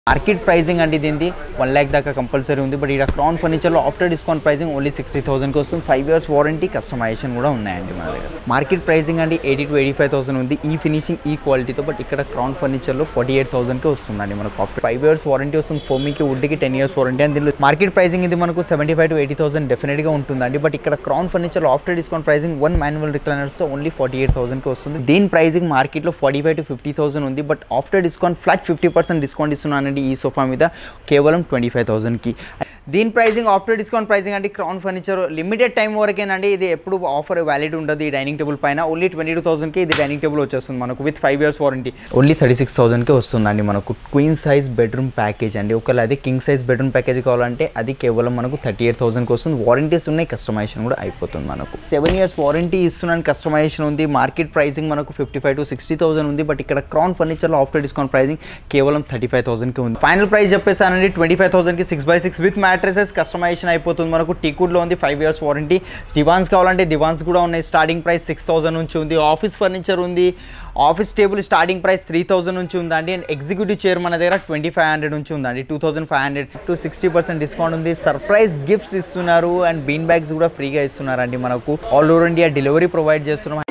market pricing అండి దీనిది one lakh దాకా కంపల్సరీ ఉంది బట్ ఇక్కడ క్రౌన్ ఫర్నిచర్లో after discount pricing only sixty థౌసండ్కి వస్తుంది ఫైవ్ ఇయర్స్ వారంటీ కస్టమైజేషన్ కూడా ఉన్నాయండి మన దగ్గర మార్కెట్ ప్రైజింగ్ అండి eighty to eighty five thousand ఉంది ఈ ఫినిషింగ్ ఈ క్వాలిటీతో బట్ ఇక్కడ క్రౌన్ ఫర్నిచర్లో ఫార్టీ ఎయిట్ థౌసండ్కి వస్తుందండి మనకు ఆఫ్టర్ ఫైవ్ ఇయర్స్ వారంటీ వస్తుంది ఫోమీకి వుడ్కి టెన్ ఇయర్స్ వారంటీ అండ్ దీనిలో మార్కెట్ ప్రైజింగ్ ఇది మనకు seventy five to eighty thousand డెఫినెట్గా ఉంటుందండి బట్ ఇక్కడ క్రౌన్ ఫర్నిచర్లో after discount pricing one manual రిక్లైనర్స్తో ఓన్లీ ఫార్టీ ఎయిట్ థౌసండ్కి వస్తుంది దీని ప్రైజింగ్ మార్కెట్లో forty five to fifty thousand ఉంది but after discount flat fifty percent discount ఇస్తున్నానండి ఈ సోఫా మీద కేవలం ట్వంటీ ఫైవ్ థౌసండ్కి దీని ప్రైజింగ్ ఆఫ్టర్ డిస్కౌంట్ ప్రైజింగ్ అంటే క్రౌన్ ఫర్నిచర్ లిమిటెడ్ టైం వరకేనండి ఇది ఎప్పుడు ఆఫర్ వ్యాలిడ్ ఉండదు ఈ డైనింగ్ టేబుల్ పైన ఓన్లీ ట్వంటీ టూ థౌసండ్కి ఇది డైనింగ్ టేబుల్ వచ్చేస్తుంది మనకు with five years warranty only thirty six థౌసండ్కి వస్తుందండి మనకు క్వీన్ సైజ్ బెడ్రూమ్ ప్యాకేజ్ అండి ఒకవేళ అది కింగ్ సైజ్ బెడ్రూమ్ ప్యాకేజ్ కావాలంటే అది కేవలం మనకు థర్టీ ఎయిట్ థౌసండ్కి వస్తుంది వారంటీస్ ఉన్నాయి కస్టమైజేషన్ కూడా అయిపోతుంది మనకు సెవెన్ ఇయర్స్ వారంటీ ఇస్తున్నాను కస్టమైజేషన్ ఉంది మార్కెట్ ప్రైసింగ్ మనకు fifty five to sixty thousand ఉంది బట్ ఇక్కడ క్రౌన్ ఫర్నిచర్లో ఆఫ్టర్ డిస్కౌంట్ ప్రైసింగ్ కేవలం థర్టీ ఫైవ్ థౌసండ్కి ఉంది ఫైనల్ ప్రైస్ చెప్పేసానండి ట్వంటీ ఫైవ్ థౌసండ్కి six by six with mattresses customization అయిపోతుంది మనకు టీకుడ్లో ఉంది ఫైవ్ ఇయర్స్ వారంటీ దివాన్స్ కావాలంటే దివాన్స్ కూడా ఉన్నాయి స్టార్టింగ్ ప్రైస్ సిక్స్ థౌసండ్ నుంచి ఉంది ఆఫీస్ ఫర్నిచర్ ఉంది office table starting price three thousand నుంచి ఉందండి అండ్ ఎగ్జిక్యూటివ్ చైర్ మన దగ్గర ట్వంటీ ఫైవ్ హండ్రెడ్ నుంచి ఉందండి two thousand five hundred to sixty percent discount ఉంది సర్ప్రైజ్ గిఫ్ట్స్ ఇస్తున్నారు అండ్ బీన్ బ్యాగ్స్ కూడా ఫ్రీగా ఇస్తున్నారండి మనకు all over India delivery provide చేస్తున్నాం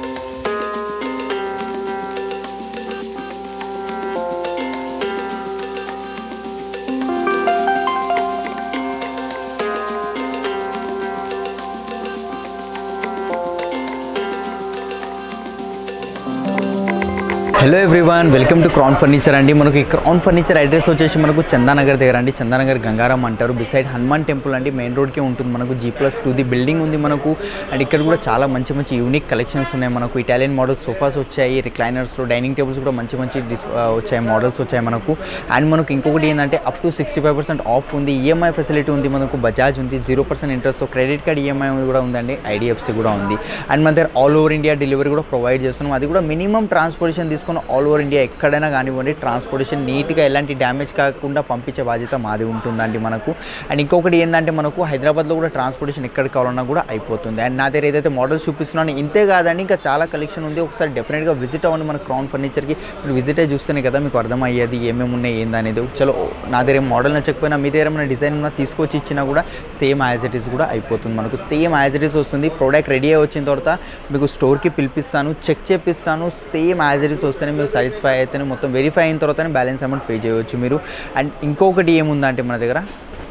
hello everyone welcome to Crown furniture అండి మనకి ఈ క్రౌన్ ఫర్నిచర్ అడ్రస్ వచ్చేసి మనకు చందానగర్ దగ్గర అండి చందానగర్ గంగారాం అంటారు బిసైడ్ హనుమాన్ టెంపుల్ అండి మెయిన్ రోడ్కే ఉంటుంది మనకు G plus two the building ఉంది మనకు అండ్ ఇక్కడ కూడా చాలా మంచి మంచి యూనిక్ కలెక్షన్స్ ఉన్నాయి మనకు ఇటాలియన్ మోడల్ సోఫాస్ వచ్చాయి రిక్లైనర్స్ డైనింగ్ టేబుల్స్ కూడా మంచి మంచి డిస్ ఆ, వచ్చాయి మోడల్స్ వచ్చాయి మనకు అండ్ మనకు ఇంకొకటి ఏంటంటే up to sixty five percent off ఉంది ఈఎంఐ ఫెసిలిటీ ఉంది మనకు బజాజ్ ఉంది zero percent interest credit card EMI కూడా ఉందండి ఐడిఎఫ్సి కూడా ఉంది అండ్ మన దగ్గర ఆల్ ఓవర్ ఇండియా డెలివరీ కూడా ప్రొవైడ్ చేస్తున్నాం అది కూడా మినిమం ట్రాన్స్పోర్టేషన్ తీసుకుని ఆల్ ఓవర్ ఇండియా ఎక్కడైనా కానివ్వండి ట్రాన్స్పోర్టేషన్ నీట్గా ఎలాంటి డ్యామేజ్ కాకుండా పంపించే బాధ్యత మాది ఉంటుందండి మనకు అండ్ ఇంకొకటి ఏంటంటే మనకు హైదరాబాద్లో కూడా ట్రాన్స్పోర్టేషన్ ఎక్కడ కావాలన్నా కూడా అయిపోతుంది అండ్ నా దగ్గర ఏదైతే మోడల్స్ చూపిస్తున్నానో ఇంతే కాదండి ఇంకా చాలా కలెక్షన్ ఉంది ఒకసారి డెఫినెట్గా విజిట్ అవ్వండి మన క్రౌన్ ఫర్నిచర్కి మీరు విజిట్ అయ్యి చూస్తేనే కదా మీకు అర్థమయ్యేది ఏమేమి ఉన్నాయి ఏందనేది చలో నా దగ్గర ఏం మోడల్ నచ్చకపోయినా మీ దగ్గర ఏమైనా డిజైన్ ఉన్నా తీసుకొచ్చి ఇచ్చినా కూడా సేమ్ యాజ్ ఇట్ ఈస్ కూడా అయిపోతుంది మనకు సేమ్ యాజ్ ఇట్ ఈస్ వస్తుంది ప్రోడక్ట్ రెడీ అయ్యి వచ్చిన తర్వాత మీకు స్టోర్కి పిలిపిస్తాను చెక్ చేపిస్తాను సేమ్ యాజ్ ఇట్ ఈస్ వస్తేనే మీరు సాటిస్ఫై అయితేనే మొత్తం వెరిఫై అయిన తర్వాతనే బ్యాలెన్స్ అమౌంట్ పే చేయవచ్చు మీరు అండ్ ఇంకొకటి ఏముందంటే మన దగ్గర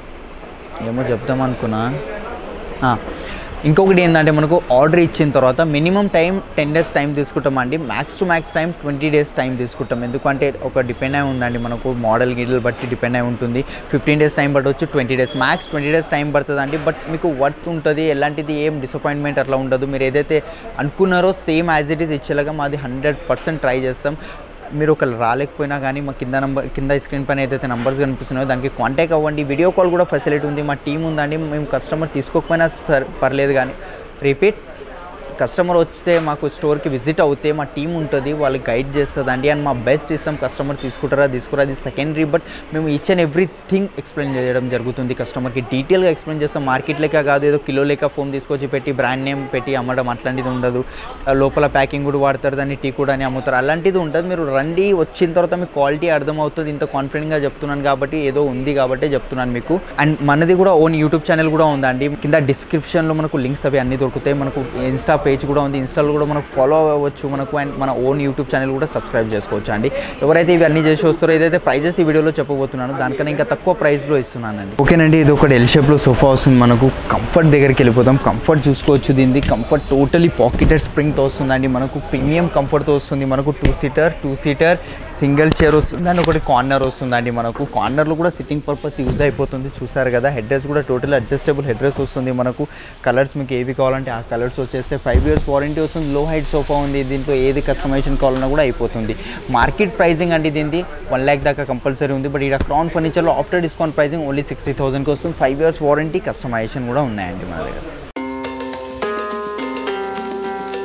ఏమో చెప్దాం అనుకున్నా ఆ, ఇంకొకటి ఏంటంటే మనకు ఆర్డర్ ఇచ్చిన తర్వాత minimum time ten days time తీసుకుంటామండి max to max time twenty days time తీసుకుంటాం ఎందుకంటే ఒక డిపెండ్ అయి ఉందండి మనకు మోడల్ గిడల్ బట్టి డిపెండ్ అయి ఉంటుంది ఫిఫ్టీన్ డేస్ టైం పట్టవచ్చు twenty days max twenty days time పడుతుంది అండి బట్ మీకు వర్త్ ఉంటుంది ఎలాంటిది ఏం డిసప్పాయింట్మెంట్ అట్లా ఉండదు మీరు ఏదైతే అనుకున్నారో సేమ్ యాజ్ ఇట్ ఈస్ ఇచ్చేలాగా మాది హండ్రెడ్ పర్సెంట్ ట్రై చేస్తాం మీరు ఒకళ్ళు రాలేకపోయినా కానీ మా కింద నంబర్ కింద స్క్రీన్ పైన ఏదైతే నంబర్స్ కనిపిస్తున్నాయో దానికి కాంటాక్ట్ అవ్వండి వీడియో కాల్ కూడా ఫెసిలిటీ ఉంది మా టీం ఉందండి మేము కస్టమర్ తీసుకోకపోయినా పర్- పర్లేదు కానీ రిపీట్ కస్టమర్ వస్తే మాకు స్టోర్కి విజిట్ అవుతే మా టీం ఉంటుంది వాళ్ళు గైడ్ చేస్తుందండి అండ్ మా బెస్ట్ ఇస్తాం కస్టమర్ తీసుకుంటారా తీసుకురా అది సెకండరీ బట్ మేము ఈచ్ అండ్ ఎవ్రీథింగ్ ఎక్స్ప్లెయిన్ చేయడం జరుగుతుంది కస్టమర్కి డీటెయిల్గా ఎక్స్ప్లెయిన్ చేస్తాం మార్కెట్ లెక్క కాదు ఏదో కిలో లెక్క ఫోన్ తీసుకొచ్చి పెట్టి బ్రాండ్ నేమ్ పెట్టి అమ్మడం అట్లాంటిది ఉండదు ఆ లోపల ప్యాకింగ్ కూడా వాడతారు దాన్ని టీ కూడా అని అమ్ముతారు అలాంటిది ఉంటుంది మీరు రండి వచ్చిన తర్వాత మీకు క్వాలిటీ అర్థమవుతుంది ఇంత కాన్ఫిడెంట్గా చెప్తున్నాను కాబట్టి ఏదో ఉంది కాబట్టి చెప్తున్నాను మీకు అండ్ మనది కూడా ఓన్ యూట్యూబ్ ఛానల్ కూడా ఉందండి కింద డిస్క్రిప్షన్లో మనకు లింక్స్ అవి అన్ని దొరుకుతాయి మనకు ఇన్స్టా పేజ్ కూడా ఉంది ఇన్స్టాలో కూడా మనకు ఫాలో అవ్వచ్చు మనకు అండ్ మన ఓన్ యూట్యూబ్ ఛానల్ కూడా సబ్స్క్రైబ్ చేసుకోవచ్చు అండి ఎవరైతే ఇవన్నీ చేసి వస్తారో ఏదైతే ప్రైజెస్ ఈ వీడియోలో చెప్పబోతున్నాను దానికన్నా ఇంకా తక్కువ ప్రైస్లో ఇస్తున్నానండి ఓకేనండి ఇది ఒకటి ఎల్ షేప్లో సోఫా వస్తుంది మనకు కంఫర్ట్ దగ్గరికి వెళ్ళిపోతాం కంఫర్ట్ చూసుకోవచ్చు దీనిది కంఫర్ట్ టోటలీ పాకెటెడ్ స్ప్రింగ్తో వస్తుందండి మనకు ప్రీమియం కంఫర్ట్తో వస్తుంది మనకు two seater two seater single chair వస్తుంది అండ్ ఒకటి కార్నర్ వస్తుందండి మనకు కార్నర్లో కూడా సిట్టింగ్ పర్పస్ యూజ్ అయిపోతుంది చూసారు కదా హెడ్ డ్రెస్ కూడా టోటల్ అడ్జస్టబుల్ హెడ్ డ్రెస్ వస్తుంది మనకు కలర్స్ మీకు ఏవి కావాలంటే ఆ కలర్స్ వచ్చేస్తే ఫైవ్ ఇయర్స్ వారంటీ వస్తుంది లో హైట్ సోఫా ఉంది దీంట్లో ఏది కస్టమైజేషన్ కావాలన్నా కూడా అయిపోతుంది మార్కెట్ ప్రైజింగ్ అండి దీనిది వన్ ల్యాక్ దాకా కంపల్సరీ ఉంది బట్ ఇక్కడ క్రౌన్ ఫర్నిచర్లో after discount pricing only sixty థౌసండ్కి వస్తుంది ఫైవ్ ఇయర్స్ వారంటీ కస్టమైజేషన్ కూడా ఉన్నాయండి మన దగ్గర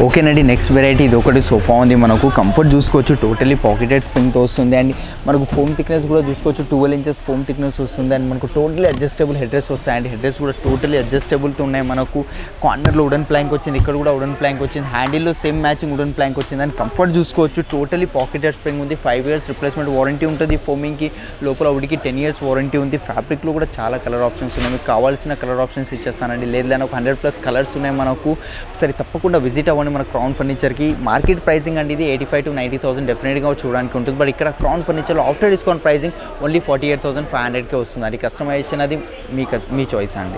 ఓకేనండి నెక్స్ట్ వెరైటీ ఇది ఒకటి సోఫా ఉంది మనకు కంఫర్ట్ చూసుకోవచ్చు టోటలీ పాకెటెడ్ స్ప్రింగ్తో వస్తుంది అండ్ మనకు ఫోమ్ థిక్నెస్ కూడా చూసుకోవచ్చు ట్వెల్వ్ ఇంచెస్ ఫోమ్ థిక్నెస్ వస్తుంది అండ్ మనకు టోటలీ అడ్జస్టబుల్ హెడ్రెస్ వస్తాయి అండ్ హెడ్రెస్ కూడా టోటలీ అడ్జస్టబుల్తో ఉన్నాయి మనకు కార్నర్లో ఉడన్ ప్లాంక్ వచ్చింది ఇక్కడ కూడా ఉడన్ ప్లాంక్ వచ్చింది హ్యాండిల్లో సేమ్ మ్యాచింగ్ ఉడన్ ప్లాంక్ వచ్చింది అండ్ కంఫర్ట్ చూసుకోవచ్చు టోటలీ పాకెటెడ్ స్ప్రింగ్ ఉంది ఫైవ్ ఇయర్స్ రిప్లేస్మెంట్ వారంటీ ఉంటుంది ఫోమింగ్కి లోపల ఉడికి టెన్ ఇయర్స్ వారంటీ ఉంది ఫ్యాబ్రిక్లో కూడా చాలా కలర్ ఆప్షన్స్ ఉన్నాయి మీకు కావాల్సిన కలర్ ఆప్షన్స్ ఇచ్చేస్తానండి లేదు లేని ఒక హండ్రెడ్ ప్లస్ కలర్స్ ఉన్నాయి మనకు సరే తప్పకుండా విజిట్ అవ్వండి మన క్రౌన్ ఫర్నిచర్కి మార్కెట్ ప్రైసింగ్ అండి ఇది eighty five to ninety thousand డెఫినెట్గా చూడడానికి ఉంటుంది బట్ ఇక్కడ క్రౌన్ ఫర్నిచర్లో after discount pricing only forty eight thousand five హండ్రెడ్కే వస్తుంది అది కస్టమైజేషన్ అది మీ మీ చాయిస్ అండి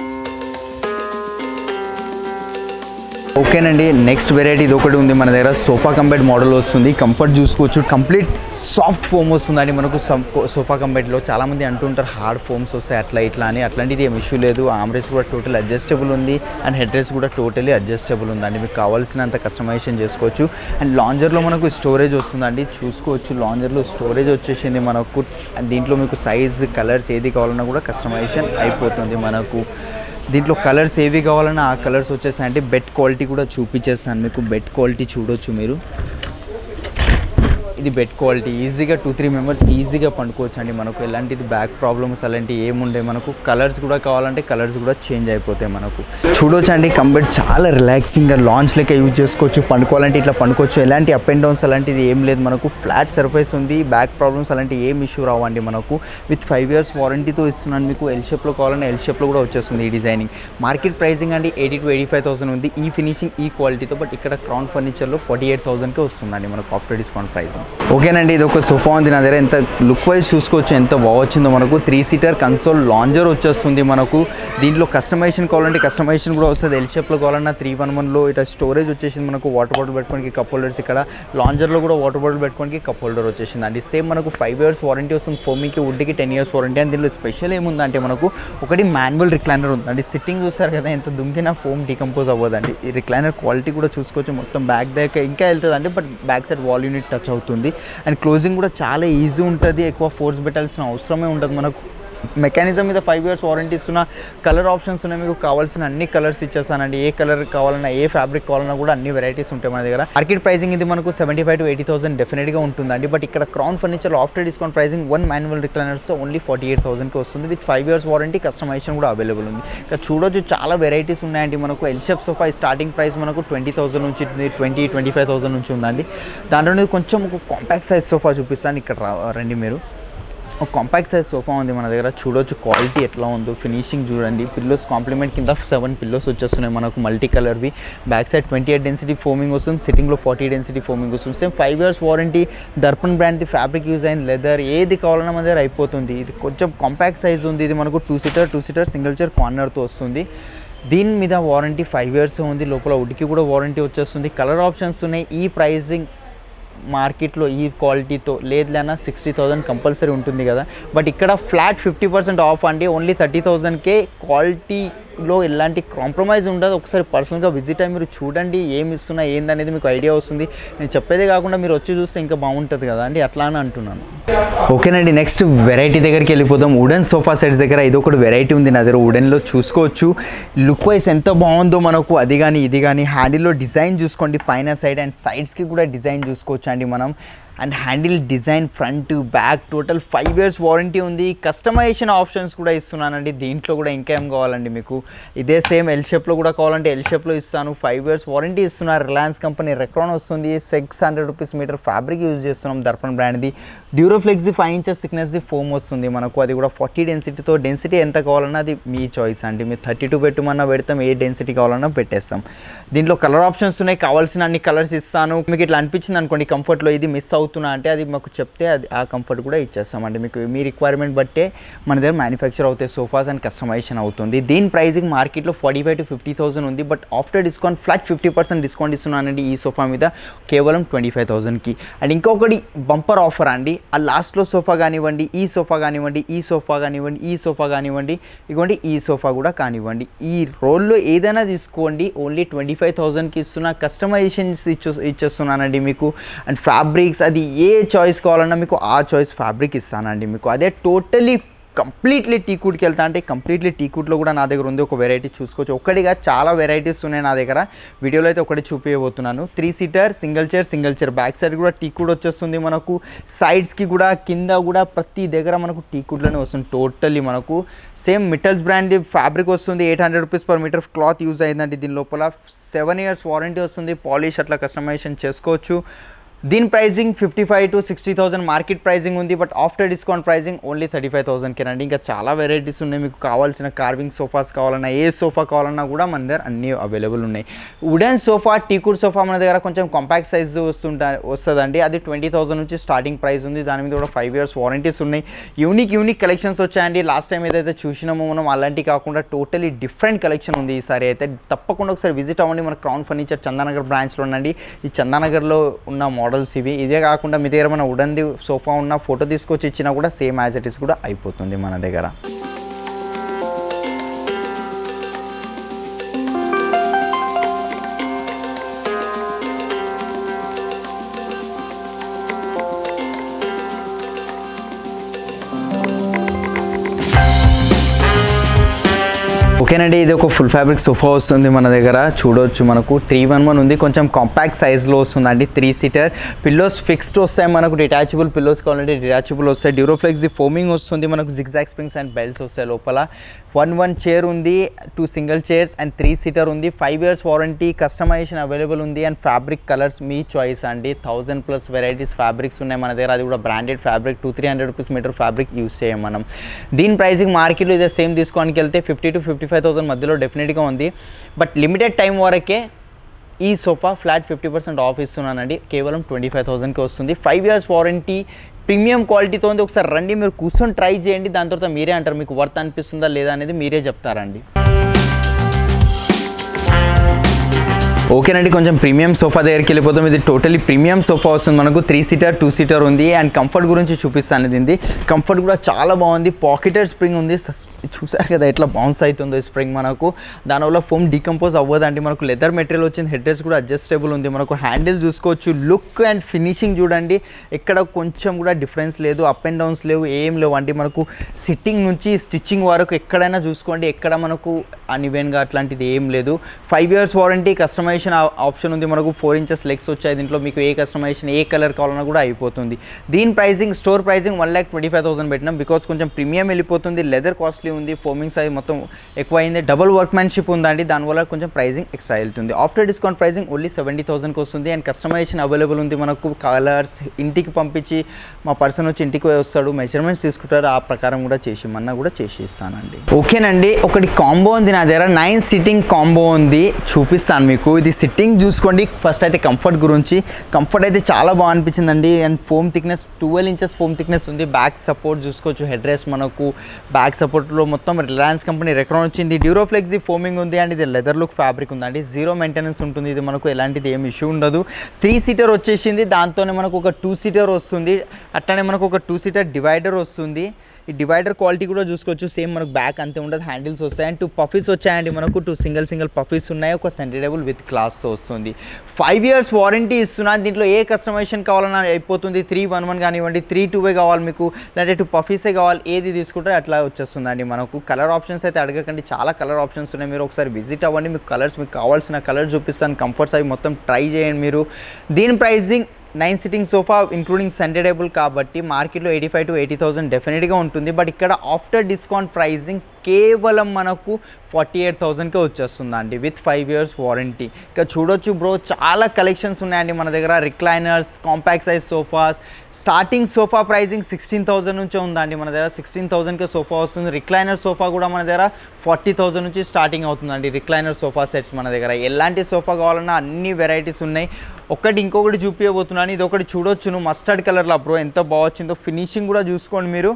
ఓకేనండి నెక్స్ట్ వెరైటీ ఇది ఒకటి ఉంది మన దగ్గర సోఫా కంబెడ్ మోడల్ వస్తుంది కంఫర్ట్ చూసుకోవచ్చు కంప్లీట్ సాఫ్ట్ ఫోమ్ వస్తుందండి మనకు సోఫా కంబెడ్లో చాలామంది అంటుంటారు హార్డ్ ఫోమ్స్ వస్తాయి అట్లా ఇట్లా అని అట్లాంటిది ఏం ఇష్యూ లేదు ఆమ్రెస్ కూడా టోటల్ అడ్జస్టబుల్ ఉంది అండ్ హెడ్ రెస్ట్ కూడా టోటలీ అడ్జస్టబుల్ ఉందండి మీకు కావాల్సినంత కస్టమైజేషన్ చేసుకోవచ్చు అండ్ లాంజర్లో మనకు స్టోరేజ్ వస్తుందండి చూసుకోవచ్చు లాంజర్లో స్టోరేజ్ వచ్చేసింది మనకు అండ్ దీంట్లో మీకు సైజ్ కలర్స్ ఏది కావాలన్నా కూడా కస్టమైజేషన్ అయిపోతుంది మనకు దీంట్లో కలర్స్ ఏవి కావాలన్నా ఆ కలర్స్ వచ్చేసాయి అంటే బెడ్ క్వాలిటీ కూడా చూపించేస్తాను మీకు బెడ్ క్వాలిటీ చూడొచ్చు మీరు ఇది బెడ్ క్వాలిటీ ఈజీగా టూ త్రీ మెంబర్స్ ఈజీగా పండుకోవచ్చు అండి మనకు ఎలాంటిది బ్యాక్ ప్రాబ్లమ్స్ అలాంటివి ఏముండే మనకు కలర్స్ కూడా కావాలంటే కలర్స్ కూడా చేంజ్ అయిపోతాయి మనకు చూడొచ్చు అండి కంబెడ్ చాలా రిలాక్సింగ్గా లాంచ్ లెక్క యూజ్ చేసుకోవచ్చు పండుకోవాలంటే ఇట్లా పండుకోవచ్చు ఎలాంటి అప్ అండ్ డౌన్స్ అలాంటిది ఏం లేదు మనకు ఫ్లాట్ సర్ఫేస్ ఉంది బ్యాక్ ప్రాబ్లమ్స్ అలాంటి ఏం ఇష్యూ రావండి మనకు విత్ ఫైవ్ ఇయర్స్ వారంటీతో ఇస్తున్నాను మీకు ఎల్ షేప్లో కావాలంటే ఎల్ షేప్లో కూడా వచ్చేస్తుంది ఈ డిజైనింగ్ మార్కెట్ ప్రైసింగ్ అండి eighty to eighty five thousand ఉంది ఈ ఫినిషింగ్ ఈ క్వాలిటీతో బట్ ఇక్కడ క్రౌన్ ఫర్నిచర్లో ఫార్టీ ఎయిట్ థౌసండ్కే వస్తుందండి మనకు ఆఫ్టర్ డిస్కౌంట్ ప్రైసింగ్ ఓకేనండి ఇది ఒక సోఫా ఉంది నా దగ్గర ఎంత లుక్ వైజ్ చూసుకోవచ్చు ఎంత బాగా వచ్చిందో మనకు త్రీ సీటర్ కన్సోల్ లాంజర్ వచ్చేస్తుంది మనకు దీంట్లో కస్టమైజేషన్ కావాలంటే కస్టమైజేషన్ కూడా వస్తుంది ఎల్ షేప్లో కావాలన్నా త్రీ వన్ వన్లో ఇట్లా స్టోరేజ్ వచ్చేసింది మనకు వాటర్ బాటిల్ పెట్టుకోనికి కప్ హోల్డర్స్ ఇక్కడ లాంజర్లో కూడా వాటర్ బాటిల్ పెట్టుకోనికి కప్ హోల్డర్ వచ్చేసింది అండి సేమ్ మనకు ఫైవ్ ఇయర్స్ వారంటీ వస్తుంది ఫోమికి వుడ్కి టెన్ ఇయర్స్ వారంటీ అండ్ దీంట్లో స్పెషల్ ఏముందంటే మనకు ఒకటి మాన్యువల్ రిక్లైనర్ ఉంది అంటే సిట్టింగ్ చూస్తారు కదా ఎంత దుంకినా ఫోమ్ డికంపోజ్ అవ్వదండి ఈ రిక్లైనర్ క్వాలిటీ కూడా చూసుకోవచ్చు మొత్తం బ్యాక్ దాకా ఇంకా వెళ్తుంది అంటే but back side wall unit touch అవుతుంది అండ్ క్లోజింగ్ కూడా చాలా ఈజీ ఉంటుంది ఎక్కువ ఫోర్స్ పెట్టాల్సిన అవసరమే ఉండదు మనకు మెకానిజం మీద ఫైవ్ ఇయర్స్ వారంటీ ఇస్తున్న కలర్ ఆప్షన్స్ ఉన్నాయి మీకు కావాల్సిన అన్ని కలర్స్ ఇచ్చేస్తానండి ఏ కలర్ కావాలన్నా ఏ ఫ్యాబ్రిక్ కావాలన్నా కూడా అన్ని వెరైటీస్ ఉంటాయి మన దగ్గర మార్కెట్ ప్రైసింగ్ ఇది మనకు seventy five to eighty thousand డెఫినెట్గా ఉంటుందండి బట్ ఇక్కడ Crown furniture after discount pricing one manual recliners only forty eight థౌసండ్కి వస్తుంది with five years warranty customization కూడా అవైలబుల్ ఉంది ఇంకా చూడొచ్చు చాలా వెరైటీస్ ఉన్నాయండి మనకు ఎల్షెప్ సోఫా స్టార్టింగ్ ప్రైస్ మనకు ట్వంటీ థౌసండ్ నుంచి ట్వంటీ ట్వంటీ ఫైవ్ థౌసండ్ నుంచి ఉందండి దాంట్లో కొంచెం ఒక కాంపాక్ట్ సైజ్ సోఫా చూపిస్తాను ఇక్కడ రా- రండి మీరు ఒక కాంపాక్ట్ సైజ్ సోఫా ఉంది మన దగ్గర చూడొచ్చు క్వాలిటీ ఎట్లా ఉందో ఫినిషింగ్ చూడండి పిల్లోస్ కాంప్లిమెంట్ కింద సెవెన్ పిల్లోస్ వచ్చేస్తున్నాయి మనకు మల్టీ కలర్వి back side twenty eight density foaming వస్తుంది సిట్టింగ్లో ఫార్టీ డెన్సిటీ ఫోమింగ్ వస్తుంది same five years warranty Darpan బ్రాండ్ది ఫ్యాబ్రిక్ యూజ్ అయిన లెదర్ ఏది కావాలన్నా మన దగ్గర అయిపోతుంది ఇది కొంచెం కాంపాక్ట్ సైజ్ ఉంది ఇది మనకు two seater two seater single chair కార్నర్తో వస్తుంది దీని మీద వారంటీ ఫైవ్ ఇయర్స్ ఉంది లోపల ఉడికి కూడా వారంటీ వచ్చేస్తుంది కలర్ ఆప్షన్స్ ఉన్నాయి ఈ ప్రైజింగ్ మార్కెట్లో ఈ క్వాలిటీతో లేదులేనా సిక్స్టీ థౌసండ్ కంపల్సరీ ఉంటుంది కదా బట్ ఇక్కడ ఫ్లాట్ ఫిఫ్టీ పర్సెంట్ ఆఫ్ అండి ఓన్లీ థర్టీ థౌసండ్కే క్వాలిటీలో ఎలాంటి కాంప్రమైజ్ ఉండదు ఒకసారి పర్సనల్గా విజిట్ అయ్యి మీరు చూడండి ఏమి ఇస్తున్నా ఏందనేది మీకు ఐడియా వస్తుంది నేను చెప్పేదే కాకుండా మీరు వచ్చి చూస్తే ఇంకా బాగుంటుంది కదా అండి అట్లా అని అంటున్నాను ఓకేనండి నెక్స్ట్ వెరైటీ దగ్గరికి వెళ్ళిపోదాం వుడెన్ సోఫా సెట్స్ దగ్గర ఇది ఒకటి వెరైటీ ఉంది నా దగ్గర వుడెన్లో చూసుకోవచ్చు లుక్ వైజ్ ఎంత బాగుందో మనకు అది కానీ ఇది కానీ హ్యాండిల్లో డిజైన్ చూసుకోండి పైన సైడ్ అండ్ సైడ్స్కి కూడా డిజైన్ చూసుకోవచ్చు అండి మనం and handle design front back total five years warranty ఉంది కస్టమైజేషన్ ఆప్షన్స్ కూడా ఇస్తున్నానండి దీంట్లో కూడా ఇంకా ఏం కావాలండి మీకు ఇదే సేమ్ ఎల్ షేప్లో కూడా కావాలంటే ఎల్ షేప్లో ఇస్తాను ఫైవ్ ఇయర్స్ వారంటీ ఇస్తున్నారు రిలయన్స్ కంపెనీ రెక్రాన్ వస్తుంది six hundred rupees metre fabric use చేస్తున్నాం దర్పన్ బ్రాండ్ది డ్యూరోఫ్లెక్స్ ఫైవ్ ఇంచెస్ థిక్నెస్ది ఫోమ్ వస్తుంది మనకు అది కూడా ఫార్టీ డెన్సిటీతో డెన్సిటీ ఎంత కావాలన్నా అది మీ చాయిస్ అండి మీరు థర్టీ టూ పెట్టమన్నా పెడతాం ఏ డెన్సిటీ కావాలన్నా పెట్టేస్తాం దీంట్లో కలర్ ఆప్షన్స్ ఉన్నాయి కావాల్సిన అన్ని కలర్స్ ఇస్తాను మీకు ఇట్లా అనిపించింది అనుకోండి కంఫర్ట్లో ఇది మిస్ అవుతున్నా అంటే అది మాకు చెప్తే అది ఆ కంఫర్ట్ కూడా ఇచ్చేస్తామండి మీకు మీ రిక్వైర్మెంట్ బట్టే మన దగ్గర మ్యానుఫ్యాక్చర్ అవుతాయి సోఫాస్ అండ్ కస్టమైజేషన్ అవుతుంది దీని ప్రైసింగ్ మార్కెట్లో forty five to fifty thousand ఉంది but after discount flat fifty percent discount ఇస్తున్నానండి ఈ సోఫా మీద కేవలం ట్వంటీ ఫైవ్ థౌసండ్కి అండ్ ఇంకొకటి బంపర్ ఆఫర్ అండి ఆ లాస్ట్లో సోఫా కానివ్వండి ఈ సోఫా కానివ్వండి ఈ సోఫా కానివ్వండి ఈ సోఫా కానివ్వండి ఇదిగోండి ఈ సోఫా కూడా కానివ్వండి ఈ రోల్లో ఏదైనా తీసుకోండి ఓన్లీ ట్వంటీ ఫైవ్ థౌసండ్కి ఇస్తున్నా కస్టమైజేషన్స్ ఇచ్చు ఇచ్చేస్తున్నానండి మీకు అండ్ ఫ్యాబ్రిక్స్ అది ఏ చాయిస్ కావాలన్నా మీకు ఆ చాయిస్ ఫ్యాబ్రిక్ ఇస్తానండి మీకు అదే టోటలీ కంప్లీట్లీ టీకూట్కి వెళ్తా అంటే కంప్లీట్లీ టీకూట్లో కూడా నా దగ్గర ఉంది ఒక వెరైటీ చూసుకోవచ్చు ఒక్కడిగా చాలా వెరైటీస్ ఉన్నాయి నా దగ్గర వీడియోలో అయితే ఒకటి చూపించబోతున్నాను three seater single chair single chair back side కూడా టీకూడ్ వచ్చేస్తుంది మనకు సైడ్స్కి కూడా కింద కూడా ప్రతి దగ్గర మనకు టీకూడ్లోనే వస్తుంది టోటల్లీ మనకు సేమ్ మిటల్స్ బ్రాండ్ ఫ్యాబ్రిక్ వస్తుంది eight hundred rupees per metre cloth use అయిందండి దీని లోపల సెవెన్ ఇయర్స్ వారంటీ వస్తుంది పాలిష్ అట్లా కస్టమైజేషన్ చేసుకోవచ్చు దీని pricing fifty five to sixty thousand market pricing ఉంది but after discount pricing only thirty five థౌసండ్కి రండి ఇంకా చాలా వెరైటీస్ ఉన్నాయి మీకు కావాల్సిన కార్వింగ్ సోఫాస్ కావాలన్నా ఏ సోఫా కావాలన్నా కూడా మన దగ్గర అన్నీ అవైలబుల్ ఉన్నాయి వుడెన్ సోఫా టీకుడ్ సోఫా మన దగ్గర కొంచెం కాంపాక్ట్ సైజ్ వస్తుంటా వస్తుందండి అది ట్వంటీ థౌసండ్ నుంచి స్టార్టింగ్ ప్రైస్ ఉంది దాని మీద కూడా ఫైవ్ ఇయర్స్ వారంటీస్ ఉన్నాయి యూనిక్ యూనిక్ కలెక్షన్స్ వచ్చాయండి లాస్ట్ టైం ఏదైతే చూసినామో మనం అలాంటి కాకుండా టోటలీ డిఫరెంట్ కలెక్షన్ ఉంది ఈసారి అయితే తప్పకుండా ఒకసారి విజిట్ అవ్వండి మన క్రౌన్ ఫర్నిచర్ చందానగర్ బ్రాంచ్లో ఉండండి ఈ చందానగర్లో ఉన్న మోడల్స్ ఇవి ఇదే కాకుండా మీ దగ్గర మన ఉడంది సోఫా ఉన్న ఫోటో తీసుకొచ్చి ఇచ్చినా కూడా సేమ్ యాజ్ ఇట్ ఇస్ కూడా అయిపోతుంది మన దగ్గర ఓకేనండి ఇది ఒక ఫుల్ ఫ్యాబ్రిక్ సోఫా వస్తుంది మన దగ్గర చూడొచ్చు మనకు త్రీ వన్ వన్ ఉంది కొంచెం కాంపాక్ట్ సైజ్లో వస్తుందండి త్రీ సీటర్ పిల్లోస్ ఫిక్స్డ్ వస్తాయి మనకు డిటాచబుల్ పిల్లోస్ కావాలంటే డిటాచబుల్ వస్తాయి డ్యూరోఫ్లెక్స్ ఫోమింగ్ వస్తుంది మనకు జిగ్జాక్ స్ప్రింగ్స్ అండ్ బెల్ట్స్ వస్తాయి లోపల వన్ వన్ చైర్ ఉంది two single chairs and three seater ఉంది five years warranty customization available ఉంది అండ్ ఫ్యాబ్రిక్ కలర్స్ మీ చాయిస్ అండి థౌజండ్ ప్లస్ వెరైటీస్ ఫ్యాబ్రిక్స్ ఉన్నాయి మన దగ్గర అది కూడా branded fabric two three hundred rupees metre fabric use చేయం మనం దీని ప్రైసింగ్ మార్కెట్లో ఇదే సేమ్ తీసుకోవడానికి వెళ్తే fifty to fifty five thousand మధ్యలో డెఫినెట్గా ఉంది బట్ లిమిటెడ్ టైం వరకే ఈ sofa flat fifty percent off ఇస్తున్నానండి కేవలం ట్వంటీ ఫైవ్ థౌసండ్కి వస్తుంది ఫైవ్ ఇయర్స్ వారంటీ ప్రీమియం క్వాలిటీతో ఉంది ఒకసారి రండి మీరు కూర్చొని ట్రై చేయండి దాని తర్వాత మీరే అంటారు మీకు వర్త్ అనిపిస్తుందా లేదా అనేది మీరే చెప్తారండి ఓకేనండి కొంచెం ప్రీమియం సోఫా దగ్గరికి వెళ్ళిపోతాం ఇది టోటలీ ప్రీమియం సోఫా వస్తుంది మనకు త్రీ సీటర్ టూ సీటర్ ఉంది అండ్ కంఫర్ట్ గురించి చూపిస్తాను దీన్ని కంఫర్ట్ కూడా చాలా బాగుంది పాకెటెడ్ స్ప్రింగ్ ఉంది సస్- చూసారు కదా ఎట్లా బౌన్స్ అవుతుందో ఈ స్ప్రింగ్ మనకు దానివల్ల ఫోమ్ డీకంపోజ్ అవ్వదండి మనకు లెదర్ మెటీరియల్ వచ్చింది హెడ్ డ్రెస్ కూడా అడ్జస్టబుల్ ఉంది మనకు హ్యాండిల్ చూసుకోవచ్చు లుక్ అండ్ ఫినిషింగ్ చూడండి ఎక్కడ కొంచెం కూడా డిఫరెన్స్ లేదు అప్ అండ్ డౌన్స్ లేవు ఏం లేవు అంటే మనకు సిట్టింగ్ నుంచి స్టిచ్చింగ్ వరకు ఎక్కడైనా చూసుకోండి ఎక్కడ మనకు అన్ఈవెన్గా అట్లాంటిది ఏం లేదు five years warranty customization option ఉంది మనకు ఫోర్ ఇంచెస్ లెగ్స్ వచ్చాయి దీంట్లో మీకు ఏ కస్టమైజేషన్ ఏ కలర్ కావాలన్నా కూడా అయిపోతుంది దీని pricing store pricing one lakh twenty five thousand పెట్టినాం బికాస్ కొంచెం ప్రీమియం వెళ్ళిపోతుంది లెదర్ కాస్ట్లీ ఉంది ఫోమింగ్ సైజ్ మొత్తం ఎక్కువ అయింది డబుల్ వర్క్మ్యాన్షిప్ ఉందండి దానివల్ల కొంచెం ప్రైసింగ్ ఎక్స్ట్రా వెళ్తుంది after discount pricing only seventy థౌసండ్కి వస్తుంది అండ్ కస్టమైజేషన్ అవైలబుల్ ఉంది మనకు కలర్స్ ఇంటికి పంపించి మా పర్సన్ వచ్చి ఇంటికి వస్తాడు మెజర్మెంట్స్ తీసుకుంటారు ఆ ప్రకారం కూడా చేసి మన్నా కూడా చేసి ఇస్తానండి ఓకేనండి ఒకటి కాంబో ఉంది నా దగ్గర నైన్ సిట్టింగ్ కాంబో ఉంది చూపిస్తాను మీకు ఇది సిట్టింగ్ చూసుకోండి ఫస్ట్ అయితే కంఫర్ట్ గురించి కంఫర్ట్ అయితే చాలా బాగా అనిపించిందండి and foam thickness twelve inches foam thickness ఉంది బ్యాక్ సపోర్ట్ చూసుకోవచ్చు హెడ్ రెస్ట్ మనకు బ్యాక్ సపోర్ట్లో మొత్తం రిలయన్స్ కంపెనీ రెక్రాన్ వచ్చింది డ్యూరోఫ్లెక్స్ ఫోమింగ్ ఉంది అండ్ ఇది లెదర్ లుక్ ఫ్యాబ్రిక్ ఉందండి జీరో మెయింటెనెన్స్ ఉంటుంది ఇది మనకు ఎలాంటిది ఏం ఇష్యూ ఉండదు త్రీ సీటర్ వచ్చేసింది దాంతోనే మనకు ఒక టూ సీటర్ వస్తుంది అట్లనే మనకు ఒక టూ సీటర్ డివైడర్ వస్తుంది ఈ డివైడర్ క్వాలిటీ కూడా చూసుకోవచ్చు సేమ్ మనకు బ్యాక్ అంతే ఉండదు హ్యాండిల్స్ వస్తాయి అండ్ టూ పఫీస్ వచ్చాయండి మనకు టూ సింగిల్ సింగిల్ పఫీస్ ఉన్నాయి ఒక సెంటెడబుల్ విత్ క్లాస్తో వస్తుంది ఫైవ్ ఇయర్స్ వారంటీ ఇస్తున్నాను దీంట్లో ఏ కస్టమైజేషన్ కావాలన్నా అయిపోతుంది త్రీ వన్ వన్ కానివ్వండి త్రీ టూవే కావాలి మీకు లేదంటే టూ పఫీసే కావాలి ఏది తీసుకుంటే అట్లా వచ్చేస్తుందండి మనకు కలర్ ఆప్షన్స్ అయితే అడగకండి చాలా కలర్ ఆప్షన్స్ ఉన్నాయి మీరు ఒకసారి విజిట్ అవ్వండి మీకు కలర్స్ మీకు కావాల్సిన కలర్ చూపిస్తాను కంఫర్ట్స్ అవి మొత్తం ట్రై చేయండి మీరు దీని pricing nine sitting sofa including సెంటెడబుల్ కాబట్టి మార్కెట్లో eighty five to eighty thousand డెఫినెట్గా ఉంటుంది బట్ ఇక్కడ ఆఫ్టర్ డిస్కౌంట్ ప్రైజింగ్ కేవలం మనకు ఫార్టీ ఎయిట్ థౌసండ్కే వచ్చేస్తుందండి విత్ ఫైవ్ ఇయర్స్ వారంటీ ఇక చూడొచ్చు బ్రో చాలా కలెక్షన్స్ ఉన్నాయండి మన దగ్గర recliners compact size sofas starting sofa pricing sixteen thousand నుంచే ఉందండి మన దగ్గర సిక్స్టీన్ థౌసండ్కే సోఫా వస్తుంది రిక్లైనర్ సోఫా కూడా మన దగ్గర ఫార్టీ థౌసండ్ నుంచి స్టార్టింగ్ అవుతుందండి రిక్లైనర్ సోఫా సెట్స్ మన దగ్గర ఎలాంటి సోఫా కావాలన్నా అన్ని వెరైటీస్ ఉన్నాయి ఒకటి ఇంకొకటి చూపించబోతున్నాను ఇది ఒకటి చూడొచ్చును మస్టర్డ్ కలర్లో బ్రో ఎంత బాగా వచ్చిందో ఫినిషింగ్ కూడా చూసుకోండి మీరు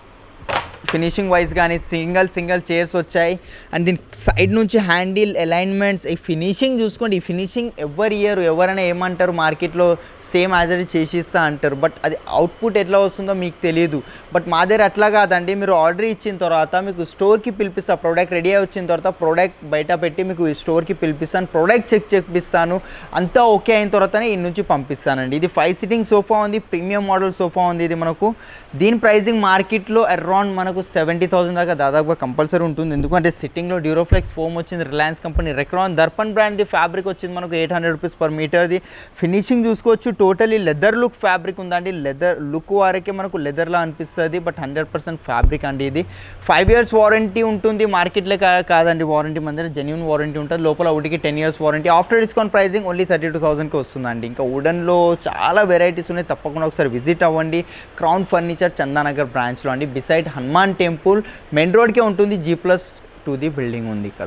ఫినిషింగ్ వైజ్ కానీ సింగల్ సింగల్ చైర్స్ వచ్చాయి అండ్ దీని సైడ్ నుంచి హ్యాండిల్ అలైన్మెంట్స్ ఈ ఫినిషింగ్ చూసుకోండి ఈ ఫినిషింగ్ ఎవరు ఇయర్ ఎవరైనా ఏమంటారు మార్కెట్లో సేమ్ యాజ్ అది చేసి ఇస్తా అంటారు బట్ అది అవుట్పుట్ ఎట్లా వస్తుందో మీకు తెలియదు బట్ మా దగ్గర అట్లా కాదండి మీరు ఆర్డర్ ఇచ్చిన తర్వాత మీకు స్టోర్కి పిలిపిస్తా ప్రోడక్ట్ రెడీ అయి వచ్చిన తర్వాత ప్రోడక్ట్ బయట పెట్టి మీకు స్టోర్కి పిలిపిస్తాను ప్రోడక్ట్ చెక్ చేపిస్తాను అంతా ఓకే అయిన తర్వాతనే ఈ నుంచి పంపిస్తానండి ఇది ఫైవ్ సిట్టింగ్ సోఫా ఉంది ప్రీమియం మోడల్ సోఫా ఉంది ఇది మనకు దీని ప్రైజింగ్ మార్కెట్లో అరౌండ్ మనకు సెవెంటీ థౌసండ్ దాకా దాదాపుగా కంపల్సరీ ఉంటుంది ఎందుకంటే సిట్టింగ్లో డ్యూరోఫ్లెక్స్ ఫోమ్ వచ్చింది రిలయన్స్ కంపెనీ రెక్రాన్ దర్పన్ బ్రాండ్ది ఫ్యాబ్రిక్ వచ్చింది మనకు ఎయిట్ హండ్రెడ్ రూపీస్ పర్ మీటర్ది ఫినిషింగ్ చూసుకోవచ్చు టోటలీ లెదర్ లుక్ ఫ్యాబ్రిక్ ఉందండి లెదర్ లుక్ వరకే మనకు లెదర్లా అనిపిస్తుంది బట్ హండ్రెడ్ పర్సెంట్ ఫ్యాబ్రిక్ అండి ఇది ఫైవ్ ఇయర్స్ వారంటీ ఉంటుంది మార్కెట్లో కా కాదండి వారంటీ మన దగ్గర జెన్యున్ వారంటీ ఉంటుంది లోపల ఒకటికి ten years warranty after discount pricing only thirty two థౌసండ్కి వస్తుందండి ఇంకా వుడన్లో చాలా వెరైటీస్ ఉన్నాయి తప్పకుండా ఒకసారి విజిట్ అవ్వండి క్రౌన్ ఫర్నిచర్ చందానగర్ బ్రాంచ్లో అండి బిసైడ్ హనుమాన్ టెంపుల్ మెయిన్ రోడ్కే ఉంటుంది G plus two the building ఉంది ఇక్కడ